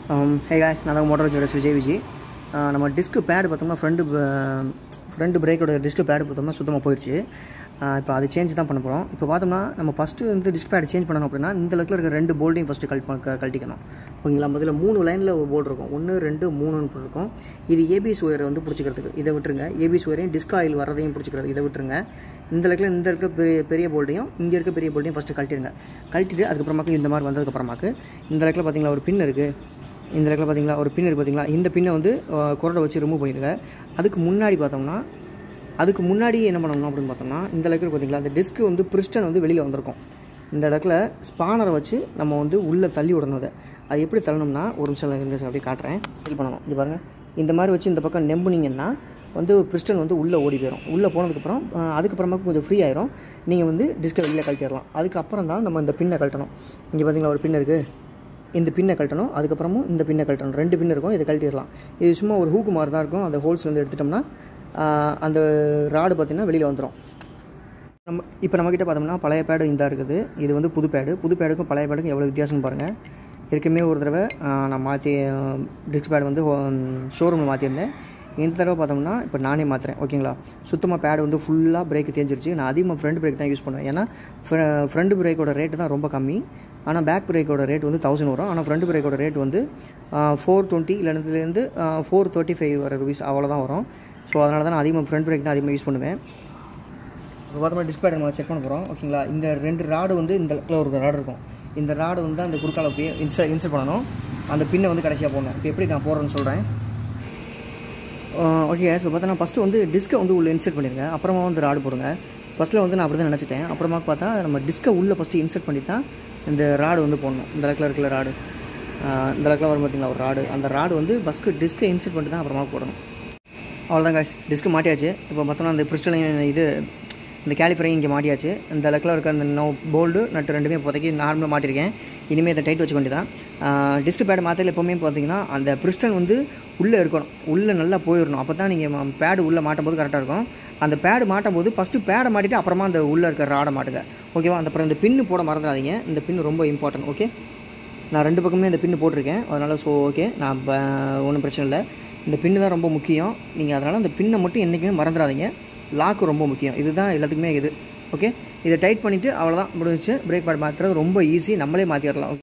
ஹே guys நான் தான் motor ஜோடஸ் விஜய் விஜய் ஆஹ் நம்ம டிஸ்க் பேடு பார்த்தோம்னா ஃப்ரண்ட் ஃப்ரண்ட் பிரேக்கோட டிஸ்க் பேடு பார்த்தோம்னா சுத்தமாக போயிடுச்சு இப்போ அது சேஞ்ச் தான் பண்ண போகிறோம் இப்போ பார்த்தோம்னா நம்ம ஃபஸ்ட்டு வந்து டிஸ்க் பேட் சேஞ்ச் பண்ணணும் அப்படின்னா இந்த இடத்துல இருக்க ரெண்டு போல்டையும் ஃபஸ்ட்டு கழட் பண்ண- கழட்டிக்கணும் ஓகேங்களா முதல்ல மூணு லைனில் போல்டு இருக்கும் ஒன்று ரெண்டு மூணுன்னு இருக்கும் இது ஏபிஎஸ் ஒயரை வந்து பிடிச்சிக்கிறதுக்கு இதை விட்டுருங்க ஏபிஎஸ் ஒயரையும் டிஸ்க் ஆயில் வரதையும் பிடிச்சிக்கிறது இதை விட்டுருங்க இந்த இடத்துல இந்த இருக்க பெரிய பெரிய போல்டையும் இங்கே இருக்க பெரிய போல்டையும் ஃபஸ்ட்டு கழட்டிடுங்க கழட்டிட்டு அதுக்கப்புறமாக்கு இந்த மாதிரி வந்ததுக்கப்புறமாக்கு இந்த இடத்துல பார்த்தீங்களா ஒரு பின் இருக்குது இந்த இடத்துல பார்த்தீங்களா ஒரு பின் இருக்குது பார்த்தீங்களா இந்த பின்னை வந்து அஹ், குரடை வச்சு ரிமூவ் பண்ணிடுங்க அதுக்கு முன்னாடி பார்த்தோம்னா அதுக்கு முன்னாடி என்ன பண்ணணும் அப்படின்னு பார்த்தோம்னா இந்த இடத்துல பார்த்தீங்களா அந்த டிஸ்க் வந்து பிரிஸ்டன் வந்து வெளியில் வந்திருக்கும் இந்த இடத்துல ஸ்பானரை வச்சு நம்ம வந்து உள்ளே தள்ளி விடணும் அதை அது எப்படி தள்ளணும்னா ஒரு நிமிஷம் இருங்க சார் அப்படியே காட்டுறேன் ஃபீல் பண்ணணும் இது பாருங்கள் இந்த மாதிரி வச்சு இந்த பக்கம் நெம்புனீங்கன்னா வந்து பிரிஸ்டன் வந்து உள்ளே ஓடி போயிடும் உள்ளே போனதுக்கப்புறம் அஹ், அதுக்கப்புறமா கொஞ்சம் ஃப்ரீ ஆயிரும் நீங்கள் வந்து டிஸ்கை வெளியில் கழட்டிடலாம் அதுக்கப்புறம் தான் நம்ம இந்த பின்னை கழட்டணும் இங்கே பார்த்தீங்களா ஒரு பின் இருக்குது இந்த பின்னை கழட்டணும் அதுக்கப்புறமும் இந்த பின்னை கழட்டணும் ரெண்டு பின் இருக்கும் இதை கழட்டிடலாம் இது சும்மா ஒரு ஹூக்கு மாதிரி தான் இருக்கும் அந்த ஹோல்ஸ் வந்து எடுத்துட்டோம்னா ஆஹ், அந்த ராடு பார்த்திங்கன்னா வெளியில் வந்துடும் நம்ம இப்போ நம்மக்கிட்ட பார்த்தோம்னா பழைய பேடு இந்த இருக்குது இது வந்து புது பேடு புது பேடுக்கும் பழைய பேடுக்கும் எவ்வளோ வித்தியாசம்னு பாருங்கள் ஏற்கனவே ஒரு தடவை ஆஹ், நான் மாற்றி டிஸ்க் பேடு வந்து ஷோரூமில் மாற்றிருந்தேன் இந்த தடவை பார்த்தோம்னா இப்போ நானே மாற்றுறேன் ஓகேங்களா சுத்தமாக பேடு வந்து ஃபுல்லாக பிரேக் தேஞ்சிருச்சு நான் அதிகமாக ஃப்ரண்ட் பிரேக் தான் யூஸ் பண்ணுவேன் ஏன்னா ஃப்ரண்ட் பிரேக்கோட ரேட்டு தான் ரொம்ப கம்மி ஆனால் பேக் பிரேக்கோட ரேட் வந்து தௌசண்ட் வரும் ஆனால் ஃப்ரண்ட் பிரேக்கோட ரேட் வந்து ஃபோர் டுவெண்ட்டி இல்லைனதுலேருந்து ஃபோர் தேர்ட்டி ஃபைவ் வர ருபீஸ் அவ்வளோதான் வரும் ஸோ அதனால தான் நான் அதிகமாக ஃப்ரண்ட் பிரேக் தான் அதிகமாக யூஸ் பண்ணுவேன் இப்போ பார்த்தோம்னா டிஸ்பிளே நம்ம செக் பண்ண போகிறோம் ஓகேங்களா இந்த ரெண்டு ராடு வந்து இந்த இடத்துல ஒரு ராடு இருக்கும் இந்த ராடு வந்து அந்த குறுக்கால அப்படியே இன்ஸ்ட இன்ஸ்ட் பண்ணணும் அந்த பின்னை வந்து கடைசியாக போடணும் இப்போ எப்படி நான் போடுறேன்னு சொல்கிறேன் ஓகே இப்போ பார்த்தோன்னா ஃபஸ்ட்டு வந்து டிஸ்கை வந்து உள்ளே இன்சர்ட் பண்ணிடுங்க அப்புறமா வந்து ராடு போடுங்க ஃபஸ்ட்டில் வந்து நான் அப்படி தான் நினச்சிட்டேன் அப்புறமா பார்த்தா நம்ம டிஸ்கை உள்ளே ஃபஸ்ட்டு இன்சர்ட் பண்ணி தான் இந்த ராடு வந்து போடணும் இந்த இடத்துல இருக்கிற ராடு இந்த இடத்துல வரும் பார்த்தீங்களா ஒரு ராடு அந்த ராடு வந்து ஃபஸ்ட்டு டிஸ்கை இன்சர்ட் பண்ணி தான் அப்புறமா போடணும் அவ்வளோதான் காய்ஸ் டிஸ்க்கு மாட்டியாச்சு இப்போ பார்த்தோம்னா அந்த பிரிஸ்டலையும் இது இந்த கேலிஃபரையும் இங்கே மாட்டியாச்சு இந்த லக்கில் இருக்க அந்த நோ போல்டு நட்டு ரெண்டுமே இப்போதைக்கு நார்மலாக மாட்டியிருக்கேன் இனிமேல் இதை டைட் வச்சுக்க வேண்டியதான் டிஸ்க் பேட் மாற்றையில் எப்போவுமே பார்த்தீங்கன்னா அந்த பிரிஸ்டன் வந்து உள்ளே இருக்கணும் உள்ளே நல்லா போயிடணும் அப்போ தான் நீங்கள் பேடு உள்ளே மாட்டும் போது கரெக்டாக இருக்கும் அந்த பேடு மாட்டும் போது ஃபஸ்ட்டு பேடை மாட்டிட்டு அப்புறமா அந்த உள்ளே இருக்க ராடை மாட்டுங்க ஓகேவா அந்த அப்புறம் இந்த பின்னு போட மறந்துடாதீங்க இந்த பின்னு ரொம்ப இம்பார்ட்டன்ட் ஓகே நான் ரெண்டு பக்கமே இந்த பின்னு போட்டிருக்கேன் அதனால் ஸோ ஓகே நான் ஒன்றும் பிரச்சனை இல்லை இந்த பின்னு தான் ரொம்ப முக்கியம் நீங்கள் அதனால் அந்த பின்னை மட்டும் என்றைக்குமே மறந்துடாதீங்க லாக்கு ரொம்ப முக்கியம் இதுதான் எல்லாத்துக்குமே இது ஓகே இதை டைட் பண்ணிவிட்டு அவ்வளோதான் முடிஞ்சிச்சு பிரேக் பேட் மாற்றுறது ரொம்ப ஈஸி நம்மளே மாற்றிடலாம்